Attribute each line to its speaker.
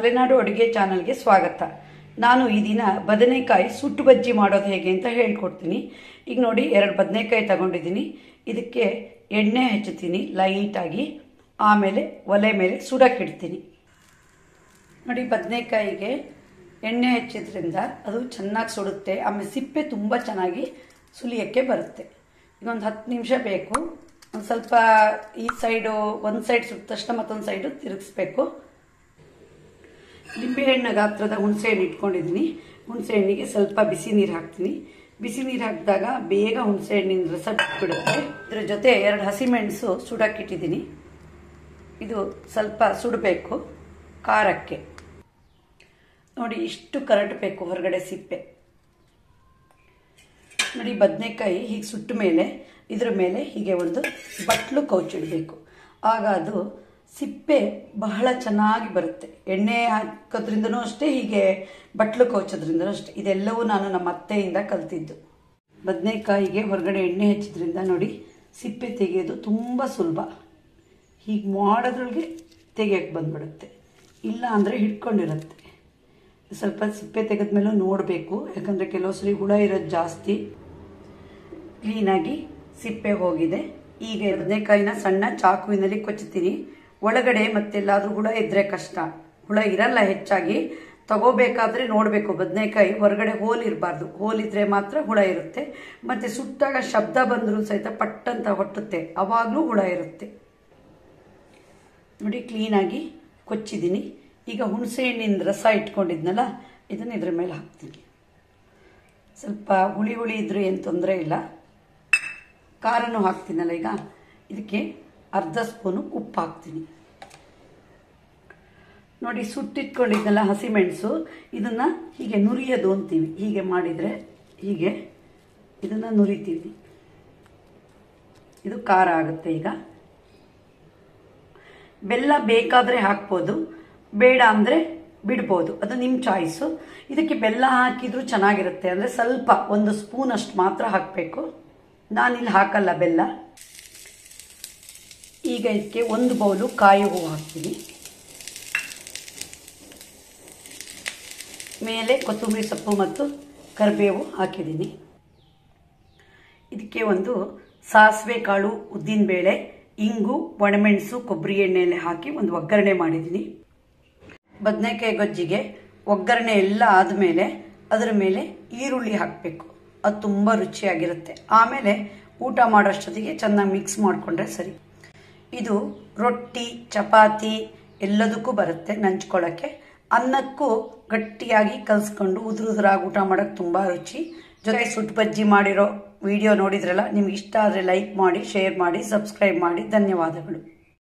Speaker 1: ಮಲೆನಾಡು ಅಡುಗೆ ಚಾನಲ್ಗೆ ಸ್ವಾಗತ ನಾನು ಈ ದಿನ ಬದನೆಕಾಯಿ ಸುಟ್ಟು ಬಜ್ಜಿ ಮಾಡೋದು ಹೇಗೆ ಅಂತ ಹೇಳ್ಕೊಡ್ತೀನಿ ಈಗ ನೋಡಿ ಎರಡು ಬದನೆಕಾಯಿ ತಗೊಂಡಿದ್ದೀನಿ ಇದಕ್ಕೆ ಎಣ್ಣೆ ಹಚ್ಚುತ್ತೀನಿ ಲೈಟಾಗಿ ಆಮೇಲೆ ಒಲೆ ಮೇಲೆ ಸುಡಕ್ಕಿಡ್ತೀನಿ ನೋಡಿ ಬದನೆಕಾಯಿಗೆ ಎಣ್ಣೆ ಹಚ್ಚಿದ್ರಿಂದ ಅದು ಚೆನ್ನಾಗಿ ಸುಡುತ್ತೆ ಆಮೇಲೆ ಸಿಪ್ಪೆ ತುಂಬ ಚೆನ್ನಾಗಿ ಸುಲಿಯೋಕ್ಕೆ ಬರುತ್ತೆ ಇದೊಂದು ಹತ್ತು ನಿಮಿಷ ಬೇಕು ಒಂದು ಸ್ವಲ್ಪ ಈ ಸೈಡು ಒಂದು ಸೈಡ್ ಸುಟ್ಟ ತಕ್ಷಣ ಮತ್ತೊಂದು ಸೈಡು ತಿರುಗಿಸ್ಬೇಕು ನಿಂಬೆಹಣ್ಣು ಗಾತ್ರದ ಹುಣಸೆ ಹಣ್ಣು ಇಟ್ಕೊಂಡಿದ್ದೀನಿ ಹುಣಸೆ ಹಣ್ಣಿಗೆ ಸ್ವಲ್ಪ ಬಿಸಿ ನೀರು ಹಾಕ್ತೀನಿ ಬಿಸಿ ನೀರು ಹಾಕಿದಾಗ ಬೇಗ ಹುಣಸೆ ಹಣ್ಣಿನ ರಸ ಬಿಡುತ್ತೆ ಇದ್ರ ಜೊತೆ ಎರಡು ಹಸಿಮೆಣಸು ಸುಡಕ್ಕಿಟ್ಟಿದ್ದೀನಿ ಇದು ಸ್ವಲ್ಪ ಸುಡಬೇಕು ಖಾರಕ್ಕೆ ನೋಡಿ ಇಷ್ಟು ಕರಟಬೇಕು ಹೊರಗಡೆ ಸಿಪ್ಪೆ ನೋಡಿ ಬದನೆಕಾಯಿ ಹೀಗೆ ಸುಟ್ಟ ಮೇಲೆ ಇದ್ರ ಮೇಲೆ ಹೀಗೆ ಒಂದು ಬಟ್ಲು ಕೌಚಿಡಬೇಕು ಆಗ ಅದು ಸಿಪ್ಪೆ ಬಹಳ ಚೆನ್ನಾಗಿ ಬರುತ್ತೆ ಎಣ್ಣೆ ಹಾಕೋದ್ರಿಂದನೂ ಅಷ್ಟೇ ಹೀಗೆ ಬಟ್ಲು ಕೌಚೋದ್ರಿಂದನೂ ಅಷ್ಟೇ ಇದೆಲ್ಲವೂ ನಾನು ನಮ್ಮ ಅತ್ತೆಯಿಂದ ಕಲ್ತಿದ್ದು ಬದನೆಕಾಯಿಗೆ ಹೊರಗಡೆ ಎಣ್ಣೆ ಹಚ್ಚಿದ್ರಿಂದ ನೋಡಿ ಸಿಪ್ಪೆ ತೆಗೆಯೋದು ತುಂಬ ಸುಲಭ ಹೀಗೆ ಮಾಡೋದ್ರೊಳಗೆ ತೆಗಿಯೋಕ್ಕೆ ಬಂದ್ಬಿಡುತ್ತೆ ಇಲ್ಲ ಅಂದರೆ ಹಿಡ್ಕೊಂಡಿರುತ್ತೆ ಸ್ವಲ್ಪ ಸಿಪ್ಪೆ ತೆಗೆದ್ಮೇಲೂ ನೋಡಬೇಕು ಯಾಕಂದರೆ ಕೆಲವು ಸರಿ ಹುಳ ಇರೋದು ಜಾಸ್ತಿ ಕ್ಲೀನಾಗಿ ಸಿಪ್ಪೆ ಹೋಗಿದೆ ಈಗ ಬದನೆಕಾಯಿನ ಸಣ್ಣ ಚಾಕುವಿನಲ್ಲಿ ಕೊಚ್ಚುತ್ತೀನಿ ಒಳಗಡೆ ಮತ್ತೆಲ್ಲಾದ್ರೂ ಹುಳ ಇದ್ರೆ ಕಷ್ಟ ಹುಳ ಇರಲ್ಲ ಹೆಚ್ಚಾಗಿ ತಗೋಬೇಕಾದ್ರೆ ನೋಡಬೇಕು ಬದನೆಕಾಯಿ ಹೊರಗಡೆ ಹೋಲ್ ಇರಬಾರ್ದು ಹೋಲ್ ಇದ್ರೆ ಮಾತ್ರ ಹುಳ ಇರುತ್ತೆ ಮತ್ತೆ ಸುಟ್ಟಾಗ ಶಬ್ದ ಬಂದರೂ ಸಹಿತ ಪಟ್ಟಂತ ಹೊಟ್ಟುತ್ತೆ ಅವಾಗಲೂ ಹುಳ ಇರುತ್ತೆ ನೋಡಿ ಕ್ಲೀನಾಗಿ ಕೊಚ್ಚಿದ್ದೀನಿ ಈಗ ಹುಣಸೆ ಹಣ್ಣಿನ ರಸ ಇಟ್ಕೊಂಡಿದ್ನಲ್ಲ ಇದನ್ನು ಇದ್ರ ಮೇಲೆ ಹಾಕ್ತೀನಿ ಸ್ವಲ್ಪ ಹುಳಿ ಹುಳಿ ಇದ್ರೂ ಏನು ತೊಂದರೆ ಇಲ್ಲ ಖಾರನೂ ಹಾಕ್ತೀನಲ್ಲ ಈಗ ಇದಕ್ಕೆ ಅರ್ಧ ಸ್ಪೂನು ಉಪ್ಪು ಹಾಕ್ತೀನಿ ನೋಡಿ ಸುಟ್ಟಿಟ್ಕೊಂಡಿದ್ನಲ್ಲ ಹಸಿಮೆಣಸು ಇದನ್ನು ಹೀಗೆ ನುರಿಯೋದು ಅಂತೀವಿ ಹೀಗೆ ಮಾಡಿದರೆ ಹೀಗೆ ಇದನ್ನು ನುರಿತೀವಿ ಇದು ಖಾರ ಆಗುತ್ತೆ ಈಗ ಬೆಲ್ಲ ಬೇಕಾದರೆ ಹಾಕ್ಬೋದು ಬೇಡ ಅಂದರೆ ಬಿಡ್ಬೋದು ಅದು ನಿಮ್ಮ ಚಾಯ್ಸು ಇದಕ್ಕೆ ಬೆಲ್ಲ ಹಾಕಿದ್ರೂ ಚೆನ್ನಾಗಿರುತ್ತೆ ಅಂದರೆ ಸ್ವಲ್ಪ ಒಂದು ಸ್ಪೂನ್ ಅಷ್ಟು ಮಾತ್ರ ಹಾಕಬೇಕು ನಾನಿಲ್ಲಿ ಹಾಕಲ್ಲ ಬೆಲ್ಲ ಈಗ ಇದಕ್ಕೆ ಒಂದು ಬೌಲು ಕಾಯಿ ಹೂವು ಹಾಕ್ತೀನಿ ಮೇಲೆ ಕೊತ್ತಂಬರಿ ಸೊಪ್ಪು ಮತ್ತು ಕರಿಬೇವು ಹಾಕಿದ್ದೀನಿ ಇದಕ್ಕೆ ಒಂದು ಸಾಸಿವೆ ಕಾಳು ಉದ್ದಿನಬೇಳೆ ಇಂಗು ಒಣಮೆಣಸು ಕೊಬ್ಬರಿ ಎಣ್ಣೆಯಲ್ಲಿ ಹಾಕಿ ಒಂದು ಒಗ್ಗರಣೆ ಮಾಡಿದ್ದೀನಿ ಬದನೆಕಾಯಿ ಗೊಜ್ಜಿಗೆ ಒಗ್ಗರಣೆ ಎಲ್ಲ ಆದಮೇಲೆ ಅದರ ಮೇಲೆ ಈರುಳ್ಳಿ ಹಾಕಬೇಕು ಅದು ತುಂಬ ರುಚಿಯಾಗಿರುತ್ತೆ ಆಮೇಲೆ ಊಟ ಮಾಡೋಷ್ಟೊತ್ತಿಗೆ ಚೆನ್ನಾಗಿ ಮಿಕ್ಸ್ ಮಾಡಿಕೊಂಡ್ರೆ ಸರಿ ಇದು ರೊಟ್ಟಿ ಚಪಾತಿ ಎಲ್ಲದಕ್ಕೂ ಬರುತ್ತೆ ನಂಚ್ಕೊಳ್ಳೋಕ್ಕೆ ಅನ್ನಕ್ಕೂ ಗಟ್ಟಿಯಾಗಿ ಕಲಿಸ್ಕೊಂಡು ಉದುರುದ್ರಾಗಿ ಊಟ ಮಾಡೋಕ್ಕೆ ತುಂಬ ರುಚಿ ಜೊತೆ ಸುಟ್ಟು ಬಜ್ಜಿ ಮಾಡಿರೋ ವಿಡಿಯೋ ನೋಡಿದ್ರಲ್ಲ ನಿಮ್ಗೆ ಇಷ್ಟ ಆದರೆ ಲೈಕ್ ಮಾಡಿ ಶೇರ್ ಮಾಡಿ ಸಬ್ಸ್ಕ್ರೈಬ್ ಮಾಡಿ ಧನ್ಯವಾದಗಳು